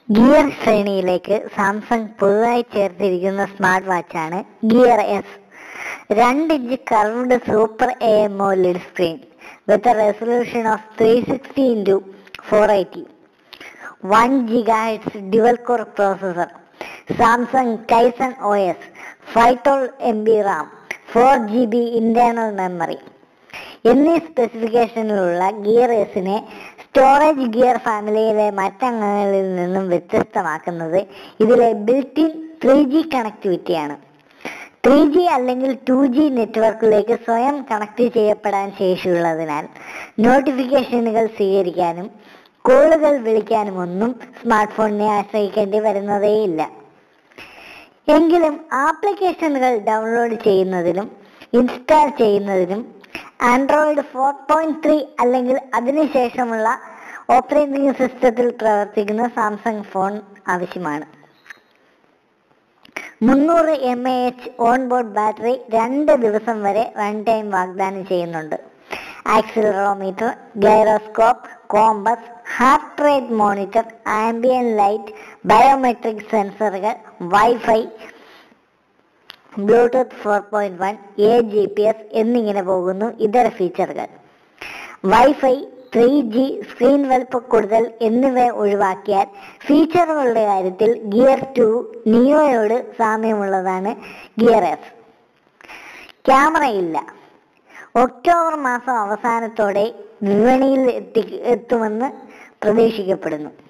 gear ശ്രേണിയിലേക്ക് Samsung പുതുതായി ചേർത്തിരിക്കുന്ന സ്മാർട്ട് വാച്ചാണ് ഗിയർ എസ് രണ്ട് inch curved super A M O LED screen with resolution of three sixty into four eighty one gigahertz dual core processor Samsung Tizen O S five twelve M B RAM four G B internal memory എന്നീ സ്പെസിഫിക്കേഷനിലുള്ള gear എസിനെ storage gear ഫാമിലിയിലെ മറ്റംഗങ്ങളിൽ നിന്നും വ്യത്യസ്തമാക്കുന്നത് ഇതിലെ built in three G കണക്ടിവിറ്റിയാണ് three G അല്ലെങ്കിൽ ടു ജി നെറ്റ്വർക്കിലേക്ക് സ്വയം കണക്ട് ചെയ്യപ്പെടാൻ ശേഷിയുള്ളതിനാൽ നോട്ടിഫിക്കേഷനുകൾ സ്വീകരിക്കാനും കോളുകൾ വിളിക്കാനും ഒന്നും സ്മാർട്ട് ഫോണിനെ ആശ്രയിക്കേണ്ടി വരുന്നതേയില്ല എങ്കിലും ആപ്ലിക്കേഷനുകൾ ഡൗൺലോഡ് ചെയ്യുന്നതിനും ഇൻസ്റ്റാൾ ചെയ്യുന്നതിനും ആൻഡ്രോയിഡ് ഫോർ പോയിന്റ് ത്രീ അല്ലെങ്കിൽ അതിനുശേഷമുള്ള ഓപ്പറേറ്റിംഗ് സിസ്റ്റത്തിൽ പ്രവർത്തിക്കുന്ന സാംസങ് ഫോൺ ആവശ്യമാണ് മുന്നൂറ് M A H on board battery രണ്ട് ദിവസം വരെ റൺ ടൈം വാഗ്ദാനം ചെയ്യുന്നുണ്ട് accelerometer gyroscope compass heart rate monitor ambient light biometric സെൻസറുകൾ wifi bluetooth four point one A G P S എന്നിങ്ങനെ പോകുന്നു ഇതര ഫീച്ചറുകൾ വൈഫൈ ത്രീ ജി സ്ക്രീൻ വലുപ്പ കൂടുതൽ എന്നിവ ഒഴിവാക്കിയാൽ ഫീച്ചറുകളുടെ കാര്യത്തിൽ ഗിയർ ടു നിയോയോട് സാമ്യമുള്ളതാണ് ഗിയർ എസ് ക്യാമറയില്ല ഒക്ടോബർ മാസം അവസാനത്തോടെ വിപണിയിൽ എത്തി എത്തുമെന്ന് പ്രതീക്ഷിക്കപ്പെടുന്നു